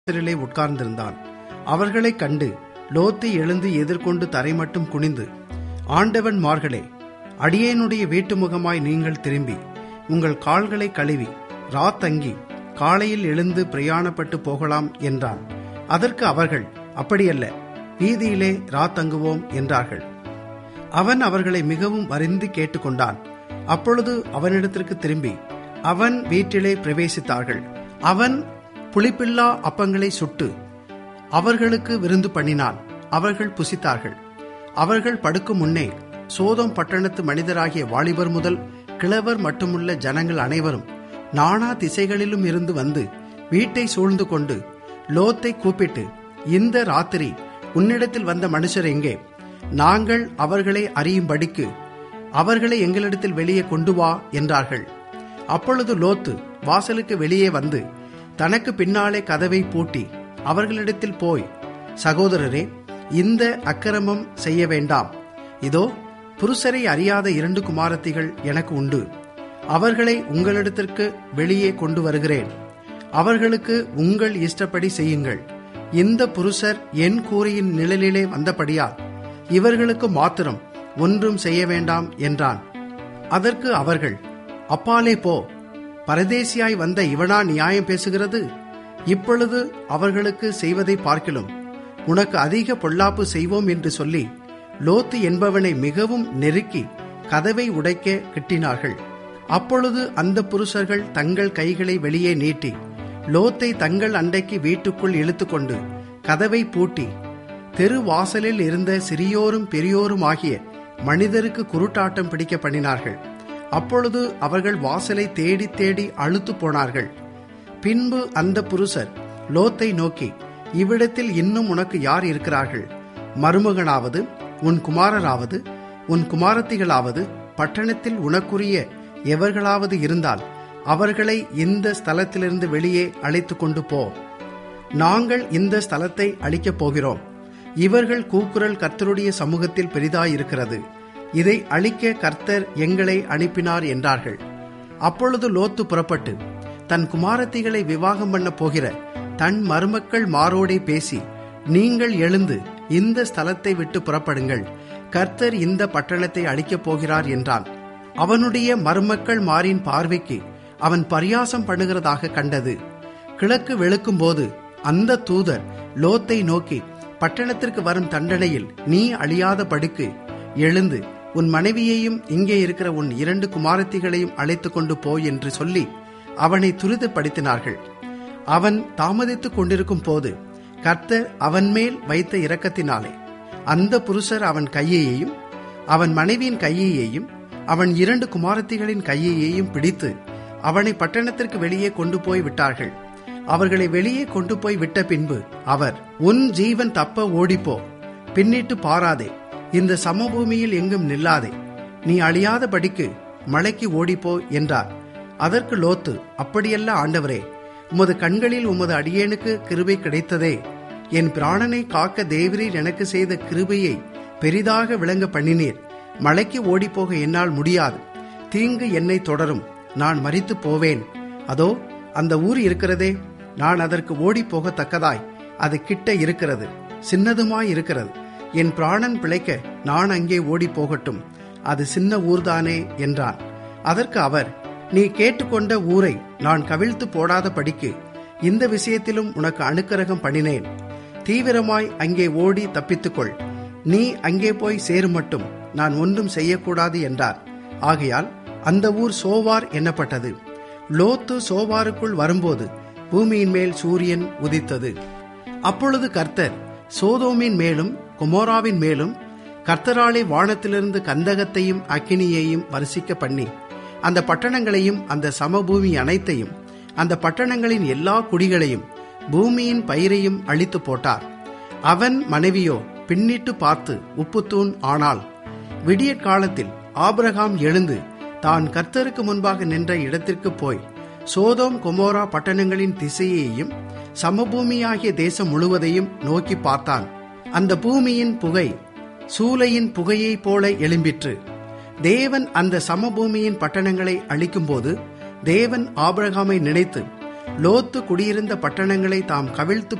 வாசலிலே உட்கார்ந்திருந்தான் அவர்களைக் கண்டு லோத்து எழுந்து எதிர்கொண்டு தரை மட்டும் குனிந்து ஆண்டவன் மார்களே அடியேனுடைய வீட்டு முகமாய் நீங்கள் திரும்பி உங்கள் கால்களை கழுவி ராத்தங்கி காலையில் எழுந்து பிரயாணப்பட்டு போகலாம் என்றான் அதற்கு அவர்கள் அப்படியல்ல வீதியிலே ராத்தங்குவோம் என்றார்கள் அவன் அவர்களை மிகவும் வரிந்து கேட்டுக்கொண்டான் அப்பொழுது அவனிடத்திற்கு திரும்பி அவன் வீட்டிலே பிரவேசித்தார்கள் அவன் புளிப்பில்லா அப்பங்களை சுட்டு அவர்களுக்கு விருந்து பண்ணினான் அவர்கள் புசித்தார்கள் அவர்கள் படுக்கும் முன்னே சோதம் பட்டணத்து மனிதராகிய வாலிபர் முதல் கிழவர் மட்டுமுள்ள ஜனங்கள் அனைவரும் நானா திசைகளிலும் இருந்து வந்து வீட்டை சூழ்ந்து கொண்டு லோத்தை கூப்பிட்டு இந்த ராத்திரி உன்னிடத்தில் வந்த மனுஷர் எங்கே நாங்கள் அவர்களை அறியும்படிக்கு அவர்களை எங்களிடத்தில் வெளியே கொண்டு வா என்றார்கள் அப்பொழுது லோத்து வாசலுக்கு வெளியே வந்து தனக்கு பின்னாலே கதவை பூட்டி அவர்களிடத்தில் போய் சகோதரரே இந்த அக்கிரமம் செய்ய வேண்டாம் இதோ புருஷரை அறியாத இரண்டு குமாரத்திகள் எனக்கு உண்டு அவர்களை உங்களிடத்திற்கு வெளியே கொண்டு வருகிறேன் அவர்களுக்கு உங்கள் இஷ்டப்படி செய்யுங்கள் இந்த புருஷர் என் கூரையின் நிழலிலே வந்தபடியால் இவர்களுக்கு மாத்திரம் ஒன்றும் செய்ய வேண்டாம் என்றான் அதற்கு அவர்கள் அப்பாலே போ பரதேசியாய் வந்த இவனா நியாயம் பேசுகிறது இப்பொழுது அவர்களுக்கு செய்வதை பார்க்கிலும் உனக்கு அதிக பொல்லாப்பு செய்வோம் என்று சொல்லி லோத்து என்பவனை மிகவும் நெருக்கி கதவை உடைக்க கிட்டினார்கள் அப்பொழுது அந்த புருஷர்கள் தங்கள் கைகளை வெளியே நீட்டி லோத்தை தங்கள் அண்டைக்கு வீட்டுக்குள் இழுத்துக்கொண்டு கதவை பூட்டி தெரு வாசலில் இருந்த சிறியோரும் பெரியோரும் ஆகிய மனிதருக்கு குருட்டாட்டம் பிடிக்க பண்ணினார்கள் அப்பொழுது அவர்கள் வாசலை தேடி தேடி அழுத்து போனார்கள் பின்பு அந்த புருஷர் லோத்தை நோக்கி இவ்விடத்தில் இன்னும் உனக்கு யார் இருக்கிறார்கள் மருமகனாவது உன் குமாரராவது உன் குமாரத்திகளாவது பட்டணத்தில் உனக்குரிய எவர்களாவது இருந்தால் அவர்களை இந்த ஸ்தலத்திலிருந்து வெளியே அழைத்து கொண்டு போ நாங்கள் இந்த ஸ்தலத்தை அழிக்கப் போகிறோம் இவர்கள் கூக்குரல் கர்த்தருடைய சமூகத்தில் பெரிதாயிருக்கிறது இதை அழிக்க கர்த்தர் எங்களை அனுப்பினார் என்றார்கள் அப்பொழுது லோத்து புறப்பட்டு தன் குமாரத்திகளை விவாகம் பண்ண போகிற தன் மருமக்கள் மாரோடே பேசி நீங்கள் எழுந்து இந்த ஸ்தலத்தை விட்டு புறப்படுங்கள் கர்த்தர் இந்த பட்டணத்தை அழிக்கப் போகிறார் என்றான் அவனுடைய மருமக்கள் மாரின் பார்வைக்கு அவன் பரியாசம் பண்ணுகிறதாக கண்டது கிழக்கு வெளுக்கும் போது அந்த தூதர் லோத்தை நோக்கி பட்டணத்திற்கு வரும் தண்டனையில் நீ அழியாத படுக்கு எழுந்து உன் மனைவியையும் இங்கே இருக்கிற உன் இரண்டு குமாரத்திகளையும் அழைத்து கொண்டு போய் என்று சொல்லி அவனை துரிதப்படுத்தினார்கள் அவன் தாமதித்துக் கொண்டிருக்கும் போது கர்த்தர் அவன் மேல் வைத்த இரக்கத்தினாலே அந்த புருஷர் அவன் கையையையும் அவன் மனைவியின் கையையையும் அவன் இரண்டு குமாரத்திகளின் கையையையும் பிடித்து அவனை பட்டணத்திற்கு வெளியே கொண்டு போய் விட்டார்கள் அவர்களை வெளியே கொண்டு போய் விட்ட பின்பு அவர் உன் ஜீவன் தப்ப ஓடிப்போ பின்னிட்டு பாராதே இந்த சமபூமியில் எங்கும் நில்லாதே நீ அழியாதபடிக்கு மலைக்கு ஓடிப்போ என்றார் அதற்கு லோத்து அப்படியல்ல ஆண்டவரே உமது கண்களில் உமது அடியேனுக்கு கிருபை கிடைத்ததே என் பிராணனை காக்க தேவரீர் எனக்கு செய்த கிருபையை பெரிதாக விளங்க பண்ணினீர் மலைக்கு ஓடிப்போக என்னால் முடியாது தீங்கு என்னை தொடரும் நான் மறித்து போவேன் அதோ அந்த ஊர் இருக்கிறதே நான் அதற்கு ஓடி போகத்தக்கதாய் அது கிட்ட இருக்கிறது சின்னதுமாய் இருக்கிறது என் பிராணன் பிழைக்க நான் அங்கே ஓடி போகட்டும் அது சின்ன ஊர்தானே என்றான் அதற்கு அவர் நீ கேட்டுக்கொண்ட ஊரை நான் கவிழ்த்து போடாத படிக்கு இந்த விஷயத்திலும் உனக்கு அனுக்கிரகம் பண்ணினேன் தீவிரமாய் அங்கே ஓடி தப்பித்துக்கொள் நீ அங்கே போய் சேரும் மட்டும் நான் ஒன்றும் செய்யக்கூடாது என்றார் ஆகையால் அந்த ஊர் சோவார் எண்ணப்பட்டது லோத்து சோவாருக்குள் வரும்போது பூமியின் மேல் சூரியன் உதித்தது அப்பொழுது கர்த்தர் சோதோமின் மேலும் குமோராவின் மேலும் கர்த்தராலே வானத்திலிருந்து கந்தகத்தையும் அக்கினியையும் வரிசிக்க பண்ணி அந்த பட்டணங்களையும் அந்த சமபூமி அனைத்தையும் அந்த பட்டணங்களின் எல்லா குடிகளையும் பூமியின் பயிரையும் அழித்து போட்டார் அவன் மனைவியோ பின்னிட்டு பார்த்து உப்புத்தூண் ஆனாள் விடியற் காலத்தில் ஆபிரகாம் எழுந்து தான் கர்த்தருக்கு முன்பாக நின்ற இடத்திற்கு போய் சோதோம் கொமோரா பட்டணங்களின் திசையையும் சமபூமியாகிய தேசம் முழுவதையும் நோக்கி பார்த்தான் அந்த பூமியின் புகை சூளையின் புகையைப் போல எழும்பிற்று தேவன் அந்த சமபூமியின் பட்டணங்களை அழிக்கும்போது தேவன் ஆபிரகாமை நினைத்து லோத்து குடியிருந்த பட்டணங்களை தாம் கவிழ்த்து